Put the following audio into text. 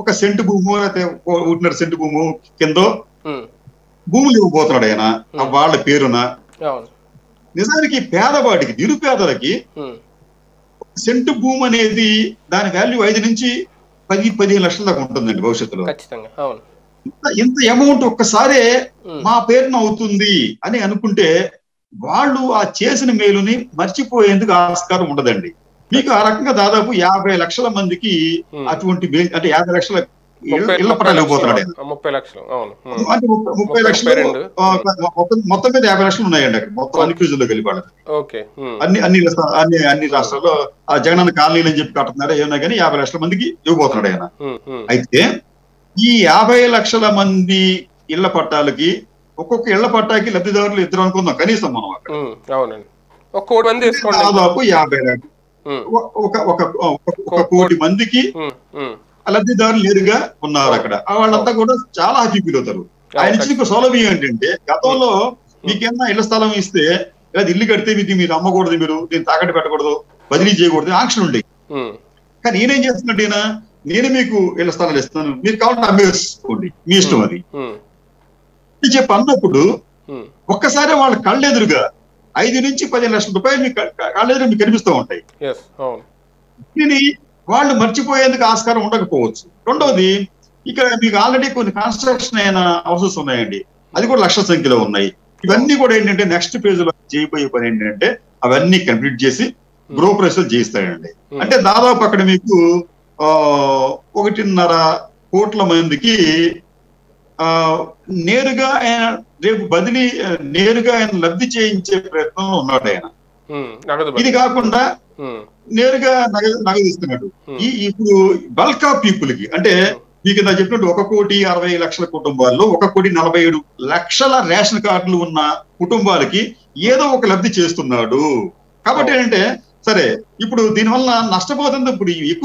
ఒక సెంటు భూము లేకపోతే ఒక ఒకటిన్నర సెంటు భూము కింద ఉమ్, భూములు ఇవ్వబోతున్నాడు ఆయన ఆ వాళ్ళ పేరున అవును నిజానికి పేదవాడికి నిరుపేదలకి ఉమ్, సెంటు భూమి అనేది దాని వాల్యూ ఐదు నుంచి పది పదిహేను లక్షల దాకా ఉంటుందండి భవిష్యత్తులో ఖచ్చితంగా అవును ఇంత- ఇంత అమౌంట్ ఒక్కసారే ఉమ్, మా పేరున అవుతుంది అని అనుకుంటే వాళ్ళు ఆ చేసిన మేలుని మర్చిపోయేందుకు ఆస్కారం ఉండదండి మీకు ఆ రకంగా దాదాపు యాభై లక్షల మందికి ఉమ్. అటువంటి మే- అంటే యాభై లక్షల ఇళ్ళ- ముప్పై ఇళ్ళ ముప్పై పట్టాలు లక్షలు ఇవ్వబోతున్నాడు ఆయన. ఆ, ముప్పై లక్షలు అవును ఉమ్, అంటే ముప్పై- ముప్పై ముప్పై లక్షలు రెండు. ఆ, మొత్తం- మొత్తం మీద యాభై లక్షలు ఉన్నాయండి అక్కడ మొత్తం అన్ని ఫీజుల్లో కలిపి వాళ్ళకి. ఓకే ఉమ్, అన్ని అన్ని రాష్ట్ర- అన్ని అన్ని రాష్ట్రాల్లో ఆ జగనన్న కాలనీలు అని చెప్పి కట్టుతున్నారు ఏమన్నా కానీ యాభై లక్షల మందికి ఇవ్వబోతున్నాడు ఆయన ఉమ్, ఉమ్, అయితే ఈ యాభై లక్షల మంది ఇళ్ల పట్టాలకి ఒక్కొక్క ఇళ్ల పట్టాకి లబ్ధిదారులు ఇద్దరు అనుకుందాం కనీసం మనం అక్కడ ఉమ్, అవునండి ఒక కోటి మంది తీసుకోండి దాదాపు యాభై లక్ష- ఉమ్, ఒక ఒక- ఒక ఒక- ఒక కోటి మందికి ఉమ్, ఉమ్, లబ్ధిదారులు నేరుగా ఉన్నారు అక్కడ ఆ వాళ్ళంతా కూడా చాలా హ్యాపీ ఫీల్ అవుతారు ఆయన ఇచ్చిన ఇంకో సౌలభ్యం ఏంటంటే గతంలో మీకేమన్నా ఇళ్ల స్థలం ఇస్తే లేదా ఇల్లు కడితే ఇది మీరు అమ్మకూడదు మీరు దీన్ని తాకట్టు పెట్టకూడదు బదిలీ చేయకూడదు ఆంక్షలు ఉండేవి ఉమ్, కానీ నేనేం చేస్తున్నట్టు ఈయన నేను మీకు ఇళ్ల స్థలాలు ఇస్తాను మీరు కావాలంటే అమ్మేసుకోండి మీ ఇష్టం అది ఉమ్, అని చెప్పి అన్నప్పుడు ఉమ్, ఒక్కసారి వాళ్ళ కళ్ళెదురుగా ఐదు నుంచి పదిహేను లక్షల రూపాయలు మీకు క- కళ్ళెదురు మీకు కనిపిస్తూ ఉంటాయి ఎస్ అవును దీన్ని వాళ్ళు మర్చిపోయేందుకు ఆస్కారం ఉండకపోవచ్చు రెండవది ఇక్కడ మీకు ఆల్రెడీ కొన్ని కన్స్ట్రక్షన్ అయిన హౌసెస్ ఉన్నాయండి అది కూడా లక్షల సంఖ్యలో ఉన్నాయి ఇవన్నీ కూడా ఏంటంటే నెక్స్ట్ ఫేజ్ లో చేయబోయే పని ఏంటంటే అవన్నీ కంప్లీట్ చేసి బ్రోకరేజ్ చేస్తాయండి ఉమ్, అంటే దాదాపు అక్కడ మీకు ఆ ఒకటిన్నర కోట్ల మందికి ఆ నేరుగా ఆయన రేపు బదిలీ ఆ, నేరుగా ఆయన లబ్ధి చేయించే ప్రయత్నంలో ఉన్నాడు ఆయన ఉమ్, నగదు ఇది బదిలీ. కాకుండా ఉమ్, నేరుగా నగదు నగదు ఇస్తున్నాడు ఉమ్, ఈ ఇప్పుడు బల్క్ ఆఫ్ పీపుల్ కి అంటే మీకు ఇంత చెప్పినట్టు ఒక కోటి అరవై లక్షల కుటుంబాల్లో ఒక కోటి నలభై ఏడు లక్షల రేషన్ కార్డులు ఉన్న కుటుంబాలకి ఏదో ఒక లబ్ధి చేస్తున్నాడు కాబట్టి ఏంటంటే సరే ఇప్పుడు దీనివల్ల నష్టపోతుంది ఇప్పుడు ఈ ఎక్కువ